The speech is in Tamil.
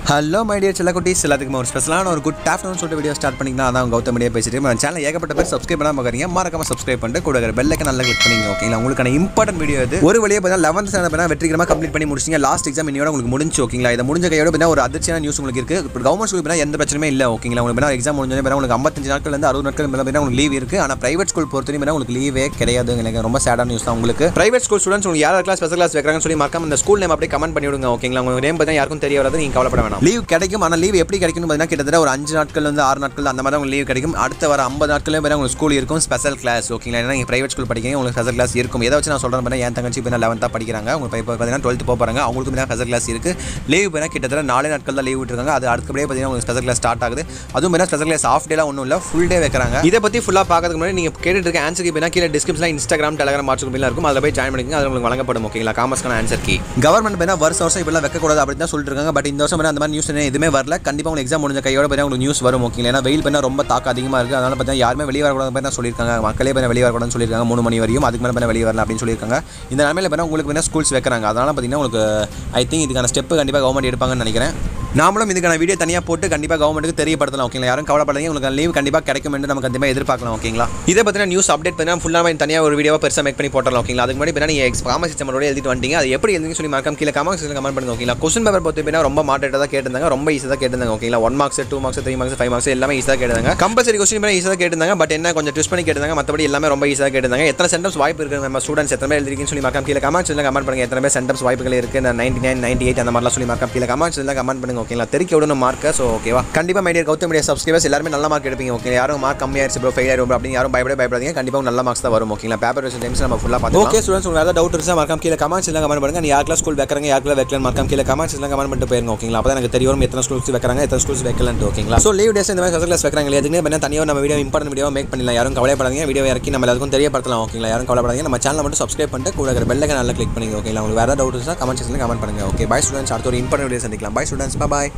ஹலோ மை டியர் செல்ல குட்டீஸ் எல்லாத்துக்கும் ஒரு ஸ்பெஷலான ஒரு குட் ஆஃப்டர்நூன் சொல்லிட்டு வீடியோ ஸ்டார்ட் பண்ணிங்கன்னா அதான் கௌதம் மீடியா பேசிட்டு நம்ம சேனல் ஏகப்பட்ட பேர் சப்ஸ்கிரைப் பண்ணாம பார்க்குறீங்க மறக்காம சப்ஸ்கிரைப் பண்ணிட்டு கூட இருக்கிற பெல்லைக்கு நல்லா கிளிக் பண்ணிங்க ஓகேங்களா உங்களுக்கான இம்பார்ட்டன்ட் வீடியோ இது ஒரு வழியாக பார்த்தா லெவன்த் ஸ்டாண்டர்ட் பண்ணால் வெற்றிகரமாக கம்ப்ளீட் பண்ணி முடிச்சிங்க லாஸ்ட் எக்ஸாம் இன்னையோட உங்களுக்கு முடிஞ்சு ஓகேங்களா இதை முடிஞ்ச கையோட பார்த்தா ஒரு அதிர்ச்சியான நியூஸ் உங்களுக்கு இருக்கு இப்போ கவர்மெண்ட் ஸ்கூல் பார்த்தா எந்த பிரச்சனையும் இல்லை ஓகேங்களா உங்களுக்கு பார்த்தா எக்ஸாம் முடிஞ்சோடனே பார்த்தா உங்களுக்கு ஐம்பத்தஞ்சு நாட்கள் இருந்து அறுபது நாட்கள் மேலே பார்த்தா உங்களுக்கு லீவ் இருக்கு ஆனால் பிரைவேட் ஸ்கூல் பொறுத்தவரைக்கும் பார்த்தா உங்களுக்கு லீவே கிடையாது எனக்கு ரொம்ப சேடான நியூஸ் தான் உங்களுக்கு பிரைவேட் ஸ்கூல் ஸ்டூடெண்ட்ஸ் உங்களுக்கு யார் கிளாஸ் ஸ்பெஷல் கிளாஸ் வைக்கிறாங்கன்னு சொல்லி மறக்காம இந்த ஸ்கூல் நேம் அப்படியே கமெண்ட் பண்ணி விடுங்க ஓகேங்களா உங்க நேம் பார்த்தா யாருக்கும் தெரிய வராது நீங்கள் கவலைப்பட வேணாம் லீவ் கிடைக்கும் ஆனால் லீவ் எப்படி கிடைக்கும்னு பார்த்தீங்கன்னா கிட்டத்தட்ட ஒரு அஞ்சு நாட்கள் வந்து ஆறு நாட்கள் அந்த மாதிரி தான் உங்களுக்கு லீவ் கிடைக்கும் அடுத்த வர ஐம்பது நாட்களே பார்த்தா உங்களுக்கு ஸ்கூல் இருக்கும் ஸ்பெஷல் கிளாஸ் ஓகேங்களா ஏன்னா நீங்கள் பிரைவேட் ஸ்கூல் படிக்கிறீங்க உங்களுக்கு ஸ்பெஷல் கிளாஸ் இருக்கும் எதை வச்சு நான் சொல்கிறேன் பார்த்தா என் தங்கச்சி இப்போ லெவன்த்தாக படிக்கிறாங்க அவங்க இப்போ பார்த்தீங்கன்னா டுவெல்த் போக போகிறாங்க அவங்களுக்கு பார்த்தா ஸ்பெஷல் கிளாஸ் இருக்குது லீவ் பார்த்தா கிட்டத்தட்ட நாலே நாட்கள் தான் லீவ் விட்டுருக்காங்க அது அடுத்தபடியே பார்த்தீங்கன்னா உங்களுக்கு ஸ்பெஷல் கிளாஸ் ஸ்டார்ட் ஆகுது அதுவும் பார்த்தா ஸ்பெஷல் கிளாஸ் ஆஃப் டேலாம் ஒன்றும் இல்லை ஃபுல் டே வைக்கிறாங்க இதை பற்றி ஃபுல்லாக பார்க்கறதுக்கு முன்னாடி நீங்கள் கேட்டுட்டு இருக்க ஆன்சர் கீ கீழே டிஸ்கிரிப்ஷனில் இன்ஸ்டாகிராம் டெலிகிராம் வாட்ஸ்அப் இருக்கும் அதில் போய் ஜாயின் பண்ணிக்கங்க அது உங்களுக்கு வழங்கப்படும் ஓகேங்களா காமர்ஸ்க்கான ஆன்சர் கீ கவர்மெண்ட் பார்த்தா வருஷம் வருஷம் இப்படிலாம் வைக்கக்கூடாது அப்படின்னு தான் சொல்லிட்டு இருக்காங்க பட் இந்த வருஷம் பார்த்தா அந்த மாதிரி நியூஸ் எதுவுமே வரல கண்டிப்பாக உங்களுக்கு எக்ஸாம் முடிஞ்ச கையோட பார்த்தா உங்களுக்கு நியூஸ் வரும் ஓகேங்களா ஏன்னா வெயில் பண்ணால் ரொம்ப தாக்கம் அதிகமாக இருக்குது அதனால பார்த்தா யாருமே வெளியே வரக்கூடாது தான் சொல்லியிருக்காங்க மக்களே பார்த்தா வெளியே வரக்கூடாதுன்னு சொல்லியிருக்காங்க மூணு மணி வரையும் அதுக்கு மேலே பார்த்தா வெளியே வரல அப்படின்னு சொல்லியிருக்காங்க இந்த நிலமையில பார்த்தா உங்களுக்கு வேணா ஸ்கூல்ஸ் வைக்கிறாங்க அதனால பார்த்தீங்கன்னா உங்களுக்கு ஐ திங்க் இதுக்கான ஸ்டெப் கண்டிப்பாக கவர்மெண்ட் எடுப்பாங்கன்னு நினைக்கிறேன் நாமளும் இதுக்கான வீடியோ தனியாக போட்டு கண்டிப்பாக கவர்மெண்ட்டுக்கு தெரியப்படுத்தலாம் ஓகேங்களா யாரும் கவலைப்படாதீங்க உங்களுக்கு லீவ் கண்டிப்பாக கிடைக்கும் என்று நம்ம கண்டிப்பாக எதிர்பார்க்கலாம் ஓகேங்களா இதை பற்றின நியூஸ் அப்டேட் பண்ணி ஃபுல்லாக தனியாக ஒரு வீடியோவை பெருசாக மேக் பண்ணி போட்டலாம் ஓகேங்களா அதுக்கு முன்னாடி பின்னாடி நீங்கள் காமர்ஸ் சிஸ்டமோட எழுதிட்டு வந்துட்டீங்க அது எப்படி எழுதுன்னு சொல்லி மறக்காம கீழே காமர்ஸ் கமெண்ட் பண்ணுங்க ஓகேங்களா கொஸ்டின் பேப்பர் பொறுத்த பின்னா ரொம்ப மாட்டேட்டாக தான் கேட்டிருந்தாங்க ரொம்ப ஈஸியாக தான் கேட்டிருந்தாங்க ஓகேங்களா one marks two marks three marks five marks எல்லாமே ஈஸியாக கேட்டிருந்தாங்க கம்பல்சரி கொஸ்டின் பேப்பர் ஈஸியாக கேட்டிருந்தாங்க பட் என்ன கொஞ்சம் ட்விஸ்ட் பண்ணி கேட்டிருந்தாங்க மற்றபடி எல்லாமே ரொம்ப ஈஸியாக கேட்டிருந்தாங்க எத்தனை சென்டம்ஸ் வாய்ப்பு இருக்குது நம்ம ஸ்டூடெண்ட்ஸ் எத்தனை பேர் எழுதிருக்கீங்கன்னு சொல்லி மறக்காம கீழே கமெண்ட்ஸ் கமெண்ட் பண்ணுங்க எத்தனை பேர் சென்டம்ஸ் வாய்ப்புகள் இருக்குது நான் நைன்டி நைன் நைன்டி எயிட் அந்த மாதிரிலாம் சொல்லி மறக்காம கீழே கமெண்ட்ஸ் எல்லாம் கமெண்ட் பண்ணுங்க ஓகேங்களா தெரிக்க விடணும் மார்க்கை ஸோ ஓகேவா கண்டிப்பாக மைடியர் கௌதம் மீடியா சப்ஸ்கிரைபர்ஸ் எல்லாருமே நல்ல மார்க் எடுப்பீங்க ஓகே யாரும் மார்க் கம்மியாயிருச்சு ப்ரோ ஃபெயில் ஆயிரும் அப்படின்னு யாரும் பயப்பட பயப்படாதீங்க கண்டிப்பாக நல்ல மார்க்ஸ் தான் வரும் ஓகேங்களா பேப்பர் வச்சு டைம்ஸ் நம்ம ஃபுல்லாக பார்த்து ஓகே ஸ்டூடெண்ட்ஸ் உங்களுக்கு ஏதாவது டவுட் இருந்தால் மறக்காம கீழே கமெண்ட்ஸ் எல்லாம் கமெண்ட் பண்ணுங்க நீ யாருக்கெல்லாம் ஸ்கூல் வைக்கிறாங்க யாருக்கெல்லாம் வைக்கல மறக்காம கீழே கமெண்ட்ஸ் எல்லாம் கமெண்ட் பண்ணிட்டு போயிருங்க ஓகேங்களா அப்போ எனக்கு தெரியும் எத்தனை ஸ்கூல்ஸ் வைக்கிறாங்க எத்தனை ஸ்கூல்ஸ் வைக்கலன்ட்டு ஓகேங்களா ஸோ லீவ் டேஸ் இந்த மாதிரி ஸ்பெஷல் கிளாஸ் வைக்கிறாங்க எதுவுமே பண்ண தனியாக நம்ம வீடியோ இம்பார்ட்டன் வீடியோ மேக் பண்ணலாம் யாரும் கவலைப்படாதீங்க வீடியோ இறக்கி நம்ம எல்லாருக்கும் தெரியப்படுத்தலாம் ஓகேங்களா யாரும் கவலைப்படாதீங்க நம்ம சேனல் மட்டும் சப்ஸ்கிரைப் பண்ணிட்டு கூட இருக்கிற பெல்லைக்கு நல்லா கிளிக் பண்ணுங்க ஓகேங்களா உங்களுக்கு வேறு டவுட் இருந்தால் கமெண்ட் செக்ஷனில் கமெண்ட் பண்ணுங்க ஓகே பை ஸ்டூடெண்ட்ஸ் அடுத்த ஒரு இம்பார்ட்டன் வீடியோ சந்திக்கலாம் பை ஸ்டூடெண்ட்ஸ் பாய்